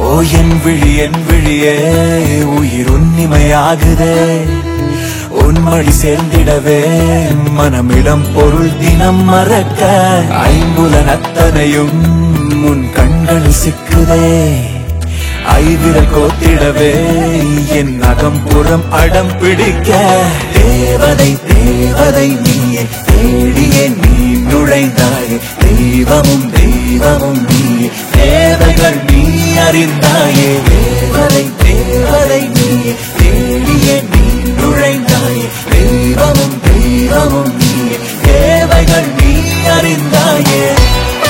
ஓ என் விழி என் விழியே உயிர் உன்னிமையாகுதே உன்மொழி சேர்ந்திடவே மனமிடம் பொருள் தினம் மறக்க ஐம்புலன் அத்தனையும் உன் கண்கள் சிக்குதே ஐவிரல் கோத்திடவே என் அகம்புறம் அடம் பிடிக்க தேவதை தேவதை நீயே தேடியே நீ நுழைந்தாயே தெய்வமும் தெய்வமும் நீ தேவைகள் நீ அறிந்தாயே